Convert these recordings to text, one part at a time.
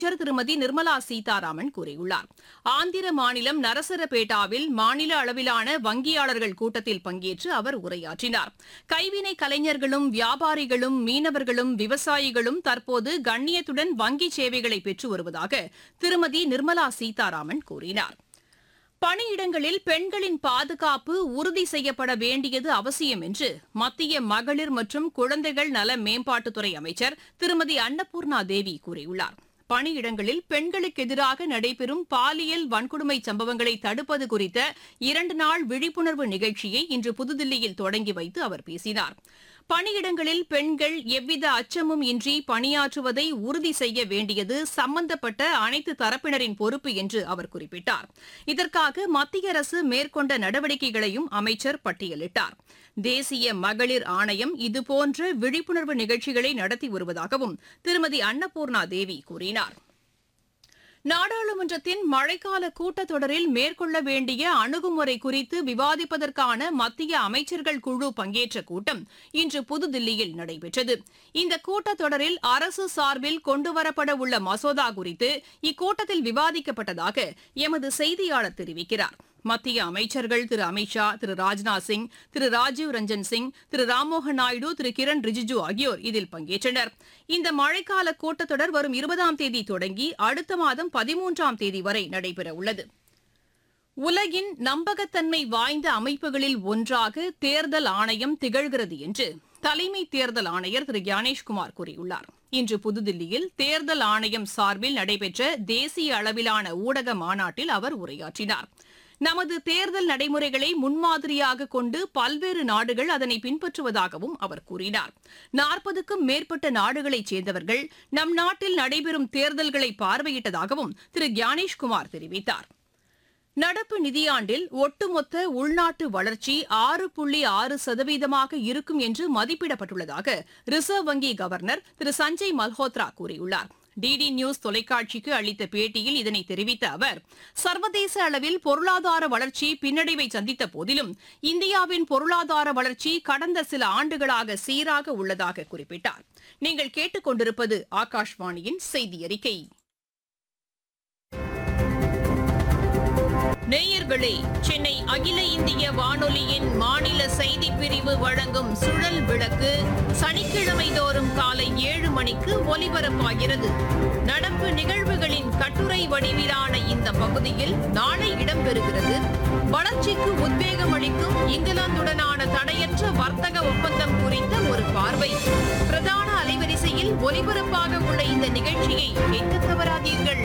அமைச்சர் திருமதி நிர்மலா சீதாராமன் கூறியுள்ளார் ஆந்திர மாநிலம் நரசரபேட்டாவில் மாநில அளவிலான வங்கியாளர்கள் கூட்டத்தில் பங்கேற்று அவர் உரையாற்றினார் கைவினை கலைஞர்களும் வியாபாரிகளும் மீனவர்களும் விவசாயிகளும் தற்போது கண்ணியத்துடன் வங்கி சேவைகளை பெற்று வருவதாக திருமதி நிர்மலா சீதாராமன் கூறினார் பணியிடங்களில் பெண்களின் பாதுகாப்பு உறுதி செய்யப்பட வேண்டியது அவசியம் என்று மத்திய மகளிர் மற்றும் குழந்தைகள் நல மேம்பாட்டுத்துறை அமைச்சர் திருமதி அன்னபூர்ணா தேவி கூறியுள்ளார் பணியிடங்களில் பெண்களுக்கு எதிராக நடைபெறும் பாலியல் வன்கொடுமை சம்பவங்களை தடுப்பது குறித்த இரண்டு நாள் விழிப்புணர்வு நிகழ்ச்சியை இன்று புதுதில்லியில் தொடங்கி வைத்து அவர் பேசினார் பணியிடங்களில் பெண்கள் எவ்வித அச்சமும் இன்றி பணியாற்றுவதை உறுதி செய்ய வேண்டியது சம்பந்தப்பட்ட அனைத்து தரப்பினரின் பொறுப்பு என்று அவர் குறிப்பிட்டார் இதற்காக மத்திய அரசு மேற்கொண்ட நடவடிக்கைகளையும் அமைச்சர் பட்டியலிட்டார் தேசிய மகளிர் ஆணையம் இதுபோன்ற விழிப்புணர்வு நிகழ்ச்சிகளை நடத்தி வருவதாகவும் திருமதி அன்னபூர்ணா தேவி கூறினார் நாடாளுமன்றத்தின் மழைக்கால கூட்டத்தொடரில் மேற்கொள்ள வேண்டிய அணுகுமுறை குறித்து விவாதிப்பதற்கான மத்திய அமைச்சர்கள் குழு பங்கேற்ற கூட்டம் இன்று புதுதில்லியில் நடைபெற்றது இந்த கூட்டத்தொடரில் அரசு சார்பில் கொண்டுவரப்பட உள்ள மசோதா குறித்து இக்கூட்டத்தில் விவாதிக்கப்பட்டதாக எமது செய்தியாளர் தெரிவிக்கிறார் மத்திய அமைச்சர்கள் திரு அமித்ஷா திரு ராஜ்நாத் சிங் திரு ராஜீவ் ரஞ்சன் சிங் திரு ராம்மோகன் நாயுடு திரு கிரண் ரிஜிஜு ஆகியோர் இதில் பங்கேற்றனர் இந்த மழைக்கால கூட்டத்தொடர் வரும் இருபதாம் தேதி தொடங்கி அடுத்த மாதம் பதிமூன்றாம் தேதி வரை நடைபெறவுள்ளது உலகின் நம்பகத்தன்மை வாய்ந்த அமைப்புகளில் ஒன்றாக தேர்தல் ஆணையம் திகழ்கிறது என்று தலைமை தேர்தல் ஆணையர் திரு ஞானேஷ்குமார் கூறியுள்ளார் இன்று புதுதில்லியில் தேர்தல் ஆணையம் சார்பில் நடைபெற்ற தேசிய அளவிலான ஊடக மாநாட்டில் அவர் உரையாற்றினார் நமது தேர்தல் நடைமுறைகளை முன்மாதிரியாக கொண்டு பல்வேறு நாடுகள் அதனை பின்பற்றுவதாகவும் அவர் கூறினார் நாற்பதுக்கும் மேற்பட்ட நாடுகளைச் சேர்ந்தவர்கள் நம் நாட்டில் நடைபெறும் தேர்தல்களை பார்வையிட்டதாகவும் திரு ஞானேஷ்குமார் தெரிவித்தார் நடப்பு நிதியாண்டில் ஒட்டுமொத்த உள்நாட்டு வளர்ச்சி ஆறு புள்ளி ஆறு சதவீதமாக இருக்கும் என்று மதிப்பிடப்பட்டுள்ளதாக ரிசர்வ் வங்கி கவர்னர் திரு சஞ்சய் மல்ஹோத்ரா கூறியுள்ளார் டிடி நியூஸ் தொலைக்காட்சிக்கு அளித்த பேட்டியில் இதனை தெரிவித்த அவர் சர்வதேச அளவில் பொருளாதார வளர்ச்சி பின்னடைவை சந்தித்த போதிலும் இந்தியாவின் பொருளாதார வளர்ச்சி கடந்த சில ஆண்டுகளாக சீராக உள்ளதாக குறிப்பிட்டார் நீங்கள் கேட்டுக்கொண்டிருப்பது ஆகாஷ்வாணியின் செய்தி அறிக்கை நேயர்களே சென்னை அகில இந்திய வானொலியின் மாநில செய்திப் பிரிவு வழங்கும் சுழல் விளக்கு சனிக்கிழமை தோறும் காலை ஏழு மணிக்கு ஒலிபரப்பாகிறது நடப்பு நிகழ்வுகளின் கட்டுரை வடிவிலான இந்த பகுதியில் நாளை இடம்பெறுகிறது வளர்ச்சிக்கு உத்வேகம் அளிக்கும் இங்கிலாந்துடனான தடையற்ற வர்த்தக ஒப்பந்தம் குறித்த ஒரு பார்வை பிரதான அலைவரிசையில் ஒலிபரப்பாக உள்ள இந்த நிகழ்ச்சியை கேட்க தவறாதீர்கள்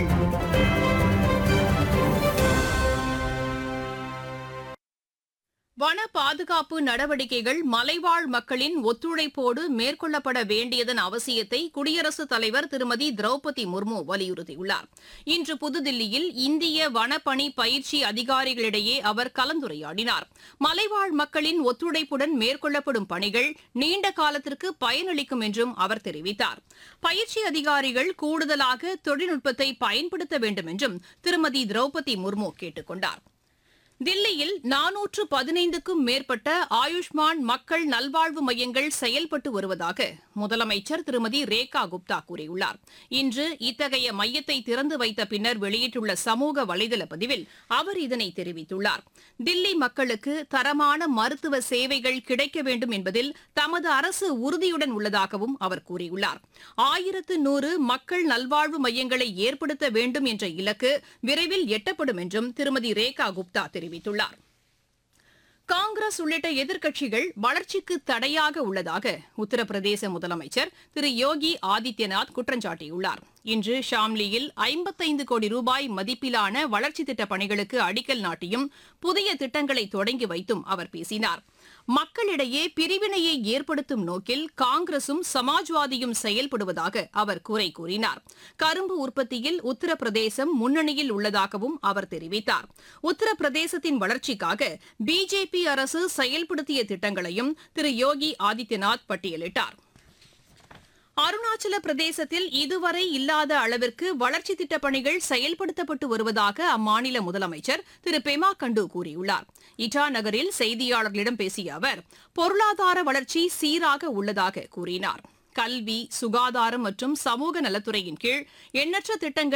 வன பாதுகாப்பு நடவடிக்கைகள் மலைவாழ் மக்களின் ஒத்துழைப்போடு மேற்கொள்ளப்பட வேண்டியதன் அவசியத்தை குடியரசுத் தலைவர் திருமதி திரௌபதி முர்மு வலியுறுத்தியுள்ளார் இன்று புதுதில்லியில் இந்திய வனப்பணி பயிற்சி அதிகாரிகளிடையே அவர் கலந்துரையாடினார் மலைவாழ் மக்களின் ஒத்துழைப்புடன் மேற்கொள்ளப்படும் பணிகள் நீண்ட காலத்திற்கு பயனளிக்கும் என்றும் அவர் தெரிவித்தார் பயிற்சி அதிகாரிகள் கூடுதலாக தொழில்நுட்பத்தை பயன்படுத்த வேண்டும் என்றும் திருமதி திரௌபதி முர்மு கேட்டுக் கொண்டார் தில்லியில் நானூற்று பதினைந்துக்கும் மேற்பட்ட ஆயுஷ்மான் மக்கள் நல்வாழ்வு மையங்கள் செயல்பட்டு வருவதாக முதலமைச்சர் திருமதி ரேகா குப்தா கூறியுள்ளார் இன்று இத்தகைய மையத்தை திறந்து வைத்த பின்னர் வெளியிட்டுள்ள சமூக வலைதள பதிவில் அவர் இதனை தெரிவித்துள்ளார் தில்லி மக்களுக்கு தரமான மருத்துவ சேவைகள் கிடைக்க வேண்டும் என்பதில் தமது அரசு உறுதியுடன் உள்ளதாகவும் அவர் கூறியுள்ளார் ஆயிரத்து நூறு மக்கள் நல்வாழ்வு மையங்களை ஏற்படுத்த வேண்டும் என்ற இலக்கு விரைவில் எட்டப்படும் என்றும் திருமதி ரேகா குப்தா தெரிவித்துள்ளார் காங்கிரஸ் உள்ளிட்ட எதிர்க்கட்சிகள் வளர்ச்சிக்கு தடையாக உள்ளதாக உத்தரப்பிரதேச முதலமைச்சர் திரு யோகி ஆதித்யநாத் குற்றம் சாட்டியுள்ளார் இன்று ஷாம்லியில் ஐம்பத்தைந்து கோடி ரூபாய் மதிப்பிலான வளர்ச்சி திட்டப் பணிகளுக்கு அடிக்கல் நாட்டியும் புதிய திட்டங்களை தொடங்கி வைத்தும் அவர் பேசினார் மக்களிடையே பிரிவினையை ஏற்படுத்தும் நோக்கில் காங்கிரசும் சமாஜ்வாதியும் செயல்படுவதாக அவர் குறை கூறினார் கரும்பு உற்பத்தியில் உத்தரப்பிரதேசம் முன்னணியில் உள்ளதாகவும் அவர் தெரிவித்தார் உத்தரப்பிரதேசத்தின் வளர்ச்சிக்காக பிஜேபி அரசு செயல்படுத்திய திட்டங்களையும் திரு யோகி ஆதித்யநாத் பட்டியலிட்டார் அருணாச்சல பிரதேசத்தில் இதுவரை இல்லாத அளவிற்கு வளர்ச்சி திட்டப் பணிகள் செயல்படுத்தப்பட்டு வருவதாக அம்மாநில முதலமைச்சர் திரு பெமா கண்டு கூறியுள்ளார் இட்டா நகரில் செய்தியாளர்களிடம் பேசிய அவர் பொருளாதார வளர்ச்சி சீராக உள்ளதாக கூறினார் கல்வி சுகாதாரம் மற்றும் சமூக நலத்துறையின் கீழ் எண்ணற்ற திட்டங்கள்